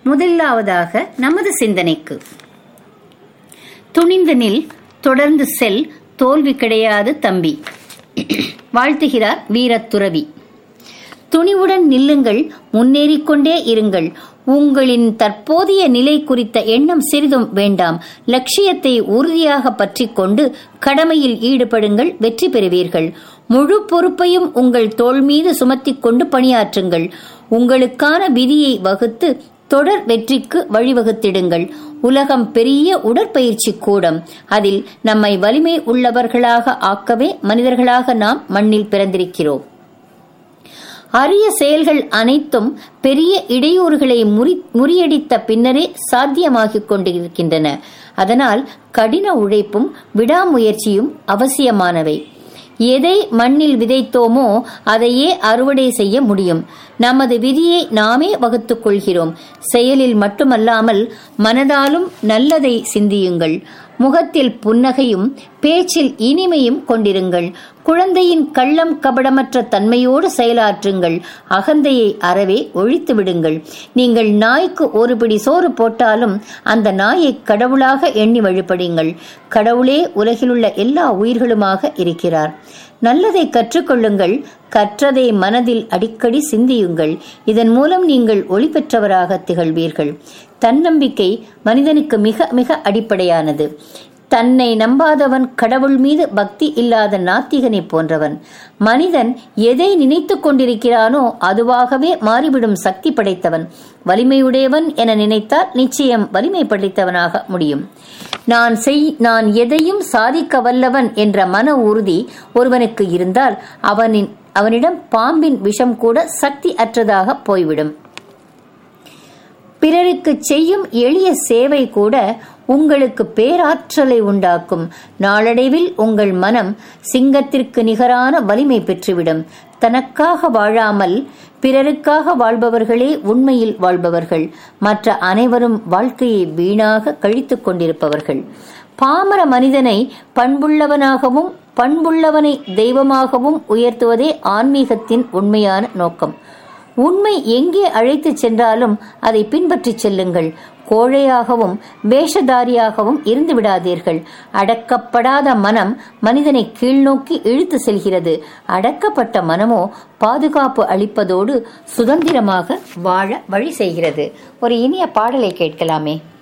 முதலாவதாக நமது சிந்தனைக்கு துணிந்து நில் தொடர்ந்து செல் தோல்வி கிடையாது தம்பி வாழ்த்துகிறார் வீரத்துறவி துணிவுடன் நில்லுங்கள் முன்னேறிக்கொண்டே இருங்கள் உங்களின் தற்போதைய நிலை குறித்த எண்ணம் சிறிதும் வேண்டாம் லட்சியத்தை உறுதியாக பற்றிக் கொண்டு கடமையில் ஈடுபடுங்கள் வெற்றி பெறுவீர்கள் முழு பொறுப்பையும் உங்கள் தோள் மீது சுமத்திக் கொண்டு பணியாற்றுங்கள் உங்களுக்கான விதியை வகுத்து தொடர் வெற்றிக்கு வழிவகுத்திடுங்கள் உலகம் பெரிய உடற்பயிற்சி கூடம் அதில் நம்மை வலிமை உள்ளவர்களாக ஆக்கவே மனிதர்களாக நாம் மண்ணில் பிறந்திருக்கிறோம் அரிய செயல்கள் அனைத்தும் பெரிய இடையூறுகளை முறி முறியடித்த பின்னரே சாத்தியமாகிக் கொண்டிருக்கின்றன அதனால் கடின உழைப்பும் விடாமுயற்சியும் அவசியமானவை எதை மண்ணில் விதைத்தோமோ அதையே அறுவடை செய்ய முடியும் நமது விதியை நாமே வகுத்துக் கொள்கிறோம் செயலில் மட்டுமல்லாமல் மனதாலும் நல்லதை சிந்தியுங்கள் முகத்தில் புன்னகையும் பேச்சில் இனிமையும் கொண்டிருங்கள் குழந்தையின் கள்ளம் கபடமற்ற தன்மையோடு செயலாற்றுங்கள் அகந்தையை அறவே ஒழித்து விடுங்கள் நீங்கள் நாய்க்கு ஒரு பிடி சோறு போட்டாலும் அந்த நாயை கடவுளாக எண்ணி வழிபடுங்கள் கடவுளே உலகிலுள்ள எல்லா உயிர்களுமாக இருக்கிறார் நல்லதை கற்றுக்கொள்ளுங்கள் கற்றதை மனதில் அடிக்கடி சிந்தியுங்கள் இதன் மூலம் நீங்கள் ஒளி பெற்றவராக திகழ்வீர்கள் தன்னம்பிக்கை மனிதனுக்கு மிக மிக அடிப்படையானது தன்னை நம்பாதவன் கடவுள் மீது பக்தி இல்லாத நாத்திகனை போன்றவன் மனிதன் எதை நினைத்துக் கொண்டிருக்கிறானோ அதுவாகவே மாறிவிடும் சக்தி படைத்தவன் வலிமையுடையவன் என நினைத்தால் நிச்சயம் வலிமை படைத்தவனாக முடியும் நான் செய் நான் எதையும் சாதிக்க வல்லவன் என்ற மன உறுதி ஒருவனுக்கு இருந்தால் அவனின் அவனிடம் பாம்பின் விஷம் கூட சக்தி அற்றதாக போய்விடும் பிறருக்கு செய்யும் எளிய சேவை கூட உங்களுக்கு பேராற்றலை உண்டாக்கும் நாளடைவில் உங்கள் மனம் சிங்கத்திற்கு நிகரான வலிமை பெற்றுவிடும் தனக்காக வாழாமல் பிறருக்காக வாழ்பவர்களே உண்மையில் வாழ்பவர்கள் மற்ற அனைவரும் வாழ்க்கையை வீணாக கழித்துக் கொண்டிருப்பவர்கள் பாமர மனிதனை பண்புள்ளவனாகவும் பண்புள்ளவனை தெய்வமாகவும் உயர்த்துவதே ஆன்மீகத்தின் உண்மையான நோக்கம் உண்மை எங்கே அழைத்து சென்றாலும் அதை பின்பற்றி செல்லுங்கள் கோழையாகவும் வேஷதாரியாகவும் இருந்து விடாதீர்கள் அடக்கப்படாத மனம் மனிதனை கீழ்நோக்கி இழுத்து செல்கிறது அடக்கப்பட்ட மனமோ பாதுகாப்பு அளிப்பதோடு சுதந்திரமாக வாழ வழி செய்கிறது ஒரு இனிய பாடலை கேட்கலாமே